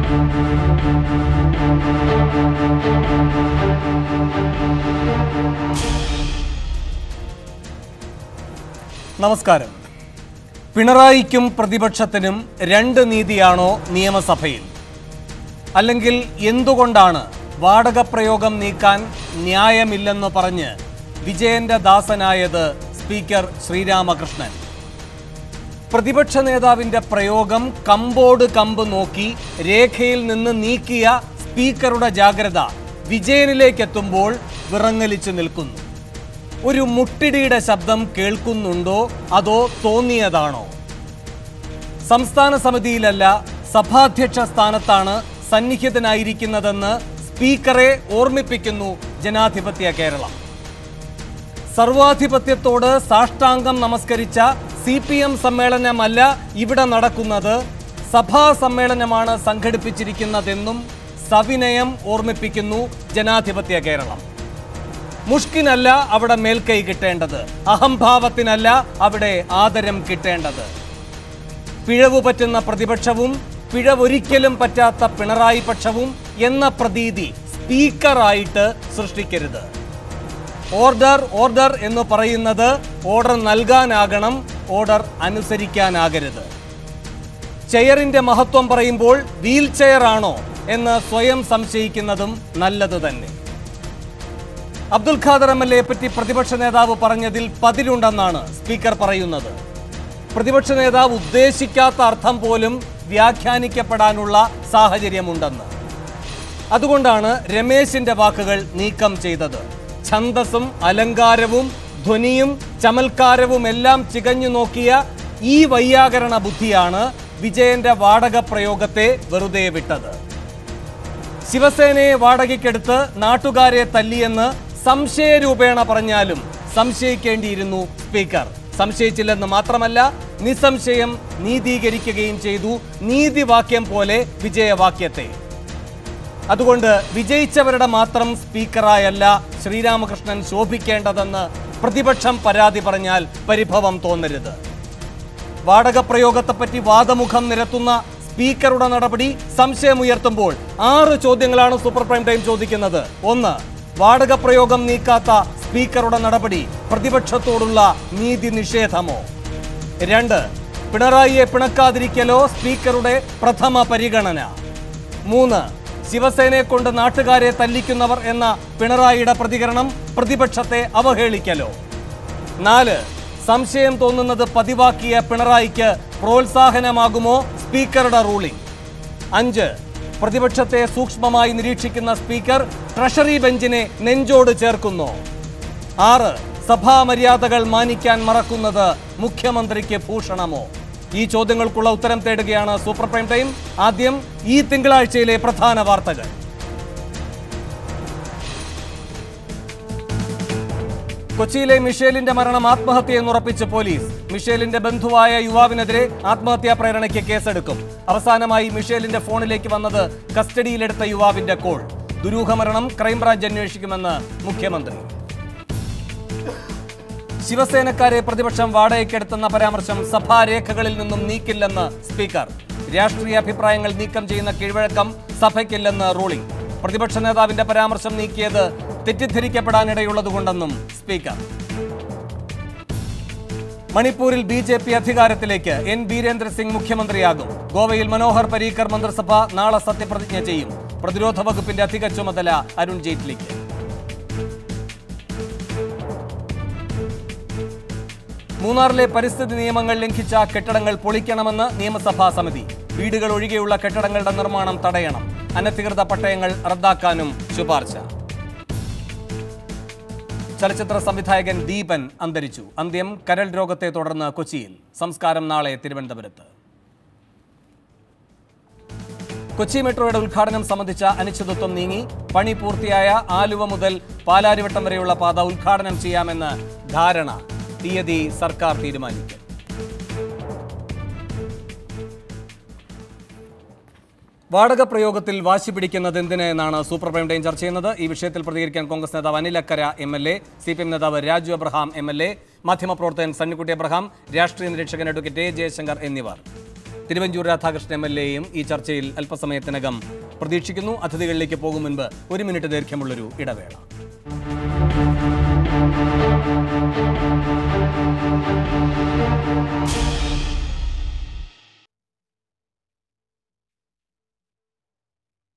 നമസ്കാരം പിണറായിക്കും പ്രതിപക്ഷത്തിനും രണ്ട് നീതിയാണോ നിയമസഭയിൽ അല്ലെങ്കിൽ എന്തുകൊണ്ടാണ് വാടക പ്രയോഗം നീക്കാൻ ന്യായമില്ലെന്ന് പറഞ്ഞ് വിജയന്റെ ദാസനായത് സ്പീക്കർ ശ്രീരാമകൃഷ്ണൻ പ്രതിപക്ഷ നേതാവിന്റെ പ്രയോഗം കമ്പോട് കമ്പ് നോക്കി രേഖയിൽ നിന്ന് നീക്കിയ സ്പീക്കറുടെ ജാഗ്രത വിജയനിലേക്ക് എത്തുമ്പോൾ വിറങ്ങലിച്ചു നിൽക്കുന്നു ഒരു മുട്ടിടിയുടെ ശബ്ദം കേൾക്കുന്നുണ്ടോ അതോ തോന്നിയതാണോ സംസ്ഥാന സമിതിയിലല്ല സഭാധ്യക്ഷ സ്ഥാനത്താണ് സന്നിഹിതനായിരിക്കുന്നതെന്ന് സ്പീക്കറെ ഓർമ്മിപ്പിക്കുന്നു ജനാധിപത്യ കേരളം സർവാധിപത്യത്തോട് സാഷ്ടാംഗം നമസ്കരിച്ച സി പി എം സമ്മേളനമല്ല ഇവിടെ നടക്കുന്നത് സഭാ സമ്മേളനമാണ് സംഘടിപ്പിച്ചിരിക്കുന്നതെന്നും സവിനയം ഓർമ്മിപ്പിക്കുന്നു ജനാധിപത്യ കേരളം മുഷ്കിനല്ല അവിടെ മേൽക്കൈ കിട്ടേണ്ടത് അഹംഭാവത്തിനല്ല അവിടെ ആദരം കിട്ടേണ്ടത് പിഴവ് പറ്റുന്ന പ്രതിപക്ഷവും പിഴവൊരിക്കലും പറ്റാത്ത പിണറായി പക്ഷവും എന്ന പ്രതീതി സ്പീക്കറായിട്ട് സൃഷ്ടിക്കരുത് ഓർഡർ ഓർഡർ എന്ന് പറയുന്നത് ഓർഡർ നൽകാനാകണം ഓർഡർ അനുസരിക്കാനാകരുത് ചെയറിന്റെ മഹത്വം പറയുമ്പോൾ വീൽ ചെയർ ആണോ എന്ന് സ്വയം സംശയിക്കുന്നതും നല്ലത് തന്നെ അബ്ദുൽ ഖാദർ എം എൽ എയെ പറ്റി പ്രതിപക്ഷ നേതാവ് പറഞ്ഞതിൽ പതിരുണ്ടെന്നാണ് സ്പീക്കർ പറയുന്നത് പ്രതിപക്ഷ നേതാവ് ഉദ്ദേശിക്കാത്ത അർത്ഥം പോലും വ്യാഖ്യാനിക്കപ്പെടാനുള്ള സാഹചര്യമുണ്ടെന്ന് അതുകൊണ്ടാണ് രമേശിന്റെ വാക്കുകൾ നീക്കം ചെയ്തത് ഛന്തസ്സും അലങ്കാരവും ധ്വനിയും ചമൽക്കാരവും എല്ലാം ചികഞ്ഞു നോക്കിയ ഈ വൈയാകരണ ബുദ്ധിയാണ് വിജയന്റെ വാടക പ്രയോഗത്തെ വെറുതെ വിട്ടത് ശിവസേനയെ വാടകയ്ക്കെടുത്ത് നാട്ടുകാരെ തല്ലിയെന്ന് സംശയരൂപേണ പറഞ്ഞാലും സംശയിക്കേണ്ടിയിരുന്നു സ്പീക്കർ സംശയിച്ചില്ലെന്ന് മാത്രമല്ല നിസ്സംശയം നീതീകരിക്കുകയും ചെയ്തു നീതിവാക്യം പോലെ വിജയവാക്യത്തെ അതുകൊണ്ട് വിജയിച്ചവരുടെ മാത്രം സ്പീക്കറായല്ല ശ്രീരാമകൃഷ്ണൻ ശോഭിക്കേണ്ടതെന്ന് പ്രതിപക്ഷം പരാതി പറഞ്ഞാൽ പരിഭവം തോന്നരുത് വാടക പ്രയോഗത്തെപ്പറ്റി വാദമുഖം നിരത്തുന്ന സ്പീക്കറുടെ നടപടി സംശയമുയർത്തുമ്പോൾ ആറ് ചോദ്യങ്ങളാണ് സൂപ്പർ പ്രൈം ടൈം ചോദിക്കുന്നത് ഒന്ന് വാടക പ്രയോഗം നീക്കാത്ത സ്പീക്കറുടെ നടപടി പ്രതിപക്ഷത്തോടുള്ള നീതി നിഷേധമോ രണ്ട് പിണറായിയെ പിണക്കാതിരിക്കലോ സ്പീക്കറുടെ പ്രഥമ പരിഗണന മൂന്ന് ശിവസേനയെ കൊണ്ട് നാട്ടുകാരെ തല്ലിക്കുന്നവർ എന്ന പിണറായിയുടെ പ്രതികരണം പ്രതിപക്ഷത്തെ അവഹേളിക്കലോ നാല് സംശയം തോന്നുന്നത് പതിവാക്കിയ പിണറായിക്ക് പ്രോത്സാഹനമാകുമോ സ്പീക്കറുടെ റൂളിംഗ് അഞ്ച് പ്രതിപക്ഷത്തെ സൂക്ഷ്മമായി നിരീക്ഷിക്കുന്ന സ്പീക്കർ ട്രഷറി ബെഞ്ചിനെ നെഞ്ചോട് ചേർക്കുന്നു ആറ് സഭാ മര്യാദകൾ മാനിക്കാൻ മറക്കുന്നത് മുഖ്യമന്ത്രിക്ക് ഭൂഷണമോ ഈ ചോദ്യങ്ങൾക്കുള്ള ഉത്തരം തേടുകയാണ് സൂപ്പർ പ്രൈം ടൈം ആദ്യം ഈ തിങ്കളാഴ്ചയിലെ പ്രധാന വാർത്തകൾ കൊച്ചിയിലെ മിഷേലിന്റെ മരണം ആത്മഹത്യയെന്നുറപ്പിച്ച് പോലീസ് മിഷേലിന്റെ ബന്ധുവായ യുവാവിനെതിരെ ആത്മഹത്യാ പ്രേരണയ്ക്ക് കേസെടുക്കും അവസാനമായി മിഷേലിന്റെ ഫോണിലേക്ക് വന്നത് കസ്റ്റഡിയിലെടുത്ത യുവാവിന്റെ കോൾ ദുരൂഹമരണം ക്രൈംബ്രാഞ്ച് അന്വേഷിക്കുമെന്ന് മുഖ്യമന്ത്രി ശിവസേനക്കാരെ പ്രതിപക്ഷം വാടകയ്ക്കെടുത്തെന്ന പരാമർശം സഭാരേഖകളിൽ നിന്നും നീക്കില്ലെന്ന് സ്പീക്കർ രാഷ്ട്രീയ അഭിപ്രായങ്ങൾ നീക്കം ചെയ്യുന്ന കീഴ്വഴക്കം സഭയ്ക്കില്ലെന്ന് റൂളിംഗ് പ്രതിപക്ഷ നേതാവിന്റെ പരാമർശം നീക്കിയത് തെറ്റിദ്ധരിക്കപ്പെടാനിടയുള്ളതുകൊണ്ടെന്നും സ്പീക്കർ മണിപ്പൂരിൽ ബി ജെ പി അധികാരത്തിലേക്ക് എൻ ബീരേന്ദ്ര സിംഗ് മുഖ്യമന്ത്രിയാകും ഗോവയിൽ മനോഹർ പരീക്കർ മന്ത്രിസഭ നാളെ സത്യപ്രതിജ്ഞ ചെയ്യും പ്രതിരോധ വകുപ്പിന്റെ അധിക ചുമതല അരുൺ ജെയ്റ്റ്ലിക്ക് മൂന്നാറിലെ പരിസ്ഥിതി നിയമങ്ങൾ ലംഘിച്ച കെട്ടിടങ്ങൾ പൊളിക്കണമെന്ന് നിയമസഭാ സമിതി വീടുകൾ ഒഴികെയുള്ള കെട്ടിടങ്ങളുടെ നിർമ്മാണം തടയണം അനധികൃത പട്ടയങ്ങൾ റദ്ദാക്കാനും ശുപാർശ ചലച്ചിത്ര സംവിധായകൻ ദീപൻ അന്തരിച്ചു അന്ത്യം കരൾ രോഗത്തെ തുടർന്ന് കൊച്ചിയിൽ സംസ്കാരം നാളെ തിരുവനന്തപുരത്ത് കൊച്ചി മെട്രോയുടെ ഉദ്ഘാടനം സംബന്ധിച്ച അനിശ്ചിതത്വം നീങ്ങി പണി പൂർത്തിയായ ആലുവ മുതൽ പാലാരിവട്ടം വരെയുള്ള പാത ഉദ്ഘാടനം ചെയ്യാമെന്ന് ധാരണ തീയതി സർക്കാർ തീരുമാനിക്കും വാടക പ്രയോഗത്തിൽ വാശി പിടിക്കുന്നത് എന്തിന് എന്നാണ് സൂപ്പർ പ്രൈം ടൈം ചർച്ച ചെയ്യുന്നത് ഈ വിഷയത്തിൽ പ്രതികരിക്കാൻ കോൺഗ്രസ് നേതാവ് Anil Akkara M L A C P M നേതാവ് Raju Abraham M L A മാധ്യമപ്രവർത്തകൻ സണ്ണിക്കുട്ടി അബ്രഹാം രാഷ്ട്രീയ നിരീക്ഷകൻ അഡ്വക്കേറ്റ് എ ജയശങ്കർ എന്നിവർ തിരുവഞ്ചൂർ രാധാകൃഷ്ണൻ എം എൽ എയും ഈ ചർച്ചയിൽ അല്പസമയത്തിനകം പ്രതീക്ഷിക്കുന്നു അതിഥികളിലേക്ക് പോകും മുൻപ് ഒരു മിനിറ്റ് ദൈർഘ്യമുള്ളൊരു ഇടവേള